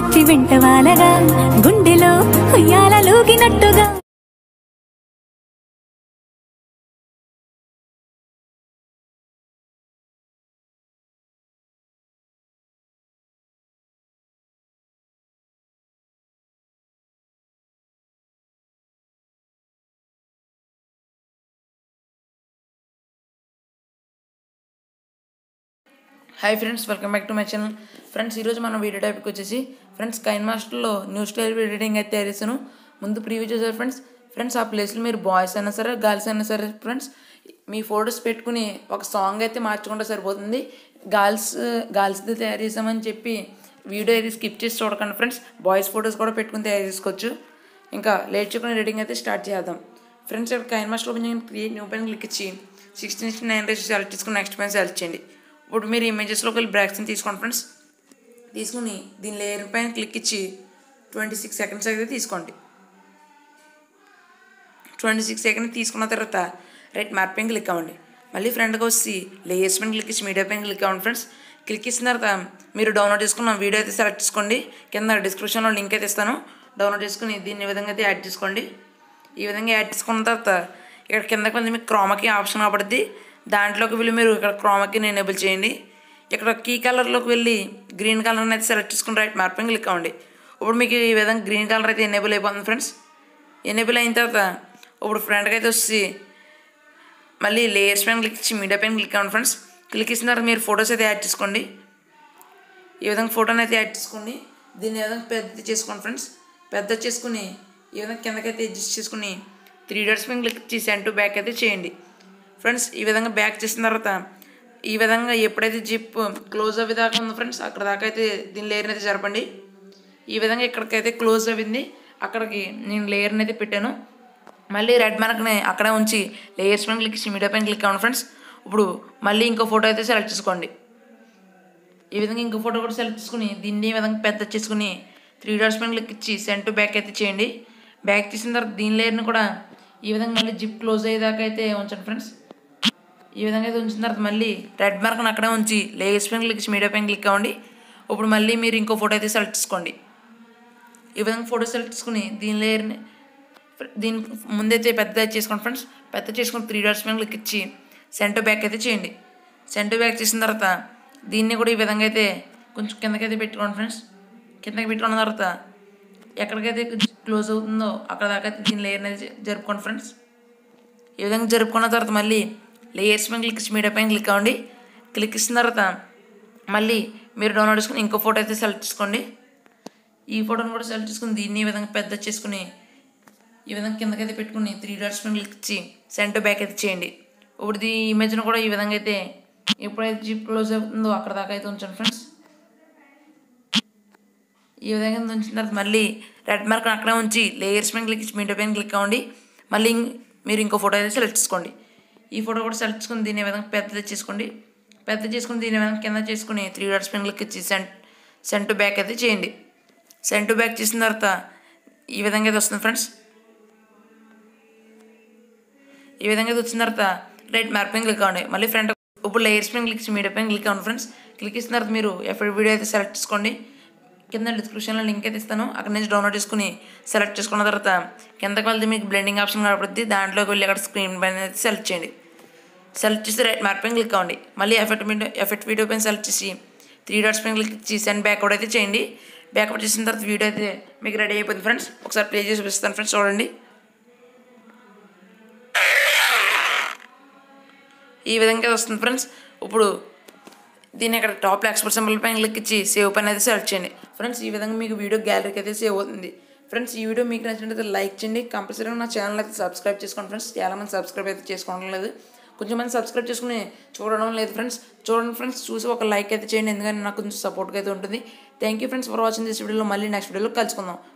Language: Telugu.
వచ్చి వెంట వాలగా గుండెలో ఉయ్యాలలోగినట్టుగా hi friends welcome back to my channel friends ఈరోజు మన వీడియో టాపిక్ వచ్చేసి ఫ్రెండ్స్ కైన్ మాస్టర్లో న్యూ స్టైల్ ఎడిటింగ్ అయితే తయారు చేశాను ముందు ప్రీవ్యూ చేశారు ఫ్రెండ్స్ ఫ్రెండ్స్ ఆ ప్లేస్లో మీరు బాయ్స్ అయినా సరే గర్ల్స్ అయినా సరే ఫ్రెండ్స్ మీ ఫొటోస్ పెట్టుకుని ఒక సాంగ్ అయితే మార్చుకుంటే సరిపోతుంది గర్ల్స్ గర్ల్స్ది తయారు చేసామని చెప్పి వీడియో అయితే స్కిప్ చేసి చూడకండి ఫ్రెండ్స్ బాయ్స్ ఫొటోస్ కూడా పెట్టుకుని తయారు చేసుకోవచ్చు ఇంకా లేట్ చేయకుండా ఎడిటింగ్ అయితే స్టార్ట్ చేద్దాం ఫ్రెండ్స్ ఇక్కడ కైన్ మాస్టర్ ఓపెన్ చేయండి క్రియేట్ న్యూ పైన క్లిక్ ఇచ్చి సిక్స్టీన్ సిక్స్టీ నైన్ రేస్ సెలెక్ట్ చేసుకుని నెక్స్ట్ పైన సెలెక్ట్ చేయండి ఇప్పుడు మీరు ఇమేజెస్లోకి వెళ్ళి బ్రాక్స్ని తీసుకోండి ఫ్రెండ్స్ తీసుకుని దీని లేయర్ పైన క్లిక్ ఇచ్చి ట్వంటీ సిక్స్ సెకండ్స్ అయితే తీసుకోండి ట్వంటీ సిక్స్ సెకండ్ తీసుకున్న తర్వాత రైట్ మ్యాప్ పైన క్లిక్ అవ్వండి మళ్ళీ ఫ్రంట్కి వచ్చి లేయర్స్ పైన క్లిక్ ఇచ్చి మీడియా పైన క్లిక్ అవ్వండి ఫ్రెండ్స్ క్లిక్ ఇచ్చిన తర్వాత మీరు డౌన్లోడ్ చేసుకున్న వీడియో అయితే సెలెక్ట్ చేసుకోండి కింద డిస్క్రిప్షన్లో లింక్ అయితే ఇస్తాను డౌన్లోడ్ చేసుకుని దీన్ని ఈ విధంగా అయితే యాడ్ చేసుకోండి ఈ విధంగా యాడ్ చేసుకున్న తర్వాత ఇక్కడ కింద కొంచెం మీకు క్రోమకి ఆప్షన్ కాబడుద్ది దాంట్లోకి వెళ్ళి మీరు ఇక్కడ క్రోమకి ఎనేబుల్ చేయండి ఇక్కడ కీ కలర్లోకి వెళ్ళి గ్రీన్ కలర్ని అయితే సెలెక్ట్ చేసుకుని రైట్ మ్యాప్ పైన క్లిక్ అవ్వండి ఇప్పుడు మీకు ఈ విధంగా గ్రీన్ కలర్ అయితే ఎనేబుల్ అయిపోతుంది ఫ్రెండ్స్ ఎనేబుల్ అయిన తర్వాత ఇప్పుడు ఫ్రంట్కి అయితే వచ్చి మళ్ళీ లేయర్స్ పైన క్లిక్ ఇచ్చి మీడియా పైన క్లిక్ అవ్వండి ఫ్రెండ్స్ క్లిక్ ఇచ్చిన తర్వాత మీరు ఫొటోస్ అయితే యాడ్ చేసుకోండి ఈ విధంగా ఫోటోని అయితే యాడ్ చేసుకోండి దీన్ని ఈ విధంగా పెద్ద చేసుకోండి ఫ్రెండ్స్ పెద్ద చేసుకుని ఈ విధంగా కిందకైతే అడ్జస్ట్ చేసుకుని త్రీ డేట్స్ పైన క్లిక్ చేసి సెండ్ టు బ్యాక్ అయితే చేయండి ఫ్రెండ్స్ ఈ విధంగా బ్యాక్ చేసిన తర్వాత ఈ విధంగా ఎప్పుడైతే జిప్ క్లోజ్ అవ్వే దాకా ఉందో ఫ్రెండ్స్ అక్కడ దాకా అయితే దీని లేయర్ని అయితే జరపండి ఈ విధంగా ఇక్కడికైతే క్లోజ్ అవ్వింది అక్కడికి నేను లేయర్ని అయితే పెట్టాను మళ్ళీ రెడ్ మార్క్ని అక్కడే ఉంచి లేయర్స్ పైన క్లిక్ చేసి మీడియా పైన క్లిక్ అవ్వండి ఫ్రెండ్స్ ఇప్పుడు మళ్ళీ ఇంకో ఫోటో అయితే సెలెక్ట్ చేసుకోండి ఈ విధంగా ఇంకో ఫోటో కూడా సెలెక్ట్ చేసుకుని దీన్ని ఈ విధంగా పెద్ద చేసుకుని త్రీ డాట్స్ పైన క్లిక్ ఇచ్చి సెండ్ టు బ్యాక్ అయితే చేయండి బ్యాక్ చేసిన తర్వాత దీని లేయర్ని కూడా ఈ విధంగా మళ్ళీ జిప్ క్లోజ్ అయ్యేదాకా అయితే ఉంచండి ఫ్రెండ్స్ ఈ విధంగా అయితే ఉంచిన తర్వాత మళ్ళీ రెడ్ మార్క్ని అక్కడే ఉంచి లేయర్స్ పైన క్లిక్ చేసి మీడియా పైన క్లిక్ అవ్వండి ఇప్పుడు మళ్ళీ మీరు ఇంకో ఫోటో అయితే సెలెక్ట్ చేసుకోండి ఈ విధంగా ఫోటో సెలెక్ట్ చేసుకుని దీని లేయర్ని దీని ముందైతే పెద్ద చేసుకోండి ఫ్రెండ్స్ పెద్ద చేసుకుని త్రీ డాట్స్ పైన క్లిక్ ఇచ్చి సెంటర్ బ్యాక్ అయితే చేయండి సెంటర్ బ్యాక్ చేసిన తర్వాత దీన్ని కూడా ఈ విధంగా అయితే కొంచెం కిందకైతే పెట్టుకోండి ఫ్రెండ్స్ కిందకి పెట్టుకున్న తర్వాత ఎక్కడికైతే క్లోజ్ అవుతుందో అక్కడ దాకా అయితే దీని లేయర్ అనేది జరుపుకోండి ఫ్రెండ్స్ ఈ విధంగా జరుపుకున్న తర్వాత మళ్ళీ లేయర్స్ పైన క్లిక్ మీడియా పైన క్లిక్ అవ్వండి క్లిక్ ఇచ్చిన తర్వాత మళ్ళీ మీరు డౌన్లోడ్ చేసుకుని ఇంకో ఫోటో అయితే సెలెక్ట్ చేసుకోండి ఈ ఫోటోని కూడా సెలెక్ట్ చేసుకుని దీన్ని ఈ విధంగా పెద్ద చేసుకుని ఈ విధంగా కిందకైతే పెట్టుకుని త్రీ డాట్స్ పైన క్లిక్ ఇచ్చి సెంటర్ బ్యాక్ అయితే చేయండి ఇప్పుడు ఈ ఇమేజ్ను కూడా ఈ విధంగా అయితే ఎప్పుడైతే జిప్ క్లోజ్ అవుతుందో అక్కడ దాకా అయితే ఉంచండి ఫ్రెండ్స్ ఈ విధంగా ఉంచిన తర్వాత మళ్ళీ రెడ్ మార్క్ అక్కడే ఉంచి లేయర్స్ పైన క్లిక్ ఇచ్చి మీడియా పైన క్లిక్ అవ్వండి మళ్ళీ ఇం- మీరు ఇంకో ఫోటో అయితే సెలెక్ట్ చేసుకోండి ఈ ఫోటో కూడా సెలెక్ట్ చేసుకుని దీని ఈ విధంగా పెద్దది చేసుకోండి పెద్ద చేసుకుని దీని ఈ విధంగా కింద చేసుకుని త్రీ డాట్స్ పైన క్లిక్ ఇచ్చి సెంట్ సెంట్ టు బ్యాక్ అయితే చేయండి సెంట్ టు బ్యాక్ చేసిన తర్వాత ఈ విధంగా అయితే వస్తుంది ఫ్రెండ్స్ ఈ విధంగా అయితే వచ్చిన తర్వాత రైట్ మ్యాప్ పైన క్లిక్ అవ్వండి మళ్ళీ ఫ్రంట్ ఇప్పుడు లేయర్స్ పైన క్లిక్ మీడియా పైన క్లిక్ అవ్వండి ఫ్రెండ్స్ క్లిక్ ఇచ్చిన తర్వాత మీరు ఎఫ్ఐ వీడియో అయితే సెలెక్ట్ చేసుకోండి కింద డిస్క్రిప్షన్లో లింక్ అయితే ఇస్తాను అక్కడ నుంచి డౌన్లోడ్ చేసుకుని సెలెక్ట్ చేసుకున్న తర్వాత కిందకి వెళ్తే మీకు బ్లెండింగ్ ఆప్షన్ కనపడుద్ది దాంట్లోకి వెళ్ళి అక్కడ స్క్రీన్ పైన అయితే సెలెక్ట్ చేయండి సెలెక్ట్ చేసి రైట్ మ్యాప్ పైన క్లిక్ అవ్వండి మళ్ళీ ఎఫెక్ట్ వీడియో ఎఫెక్ట్ వీడియో పైన సెలెక్ట్ చేసి త్రీ డాట్స్ పైన క్లిక్ చేసి సెండ్ బ్యాక్వర్డ్ అయితే చేయండి బ్యాక్వర్డ్ చేసిన తర్వాత వీడియో అయితే మీకు రెడీ అయిపోయింది ఫ్రెండ్స్ ఒకసారి ప్లే చేసి చూపిస్తాను ఫ్రెండ్స్ చూడండి ఈ విధంగా వస్తుంది ఫ్రెండ్స్ ఇప్పుడు దీన్ని ఇక్కడ టాప్ ఎక్స్పోర్ట్ సింబల్ పైన క్లిక్ ఇచ్చి సేవ్ పైన అయితే సెలెక్ట్ చేయండి ఫ్రెండ్స్ ఈ విధంగా మీకు వీడియో గ్యాలరీకి అయితే సేవ్ అవుతుంది ఫ్రెండ్స్ ఈ వీడియో మీకు నచ్చినట్లయితే లైక్ చేయండి కంపల్సరీగా నా ఛానల్ అయితే సబ్స్క్రైబ్ చేసుకోండి ఫ్రెండ్స్ చాలామంది సబ్స్క్రైబ్ అయితే చేసుకోవడం లేదు కొంచెం మంది సబ్స్క్రైబ్ చేసుకుని చూడడం లేదు ఫ్రెండ్స్ చూడండి ఫ్రెండ్స్ చూసి ఒక లైక్ అయితే చేయండి ఎందుకంటే నాకు కొంచెం సపోర్ట్గా అయితే ఉంటుంది thank you friends for watching this వీడియోలో మళ్ళీ నెక్స్ట్ వీడియోలో కలుసుకుందాం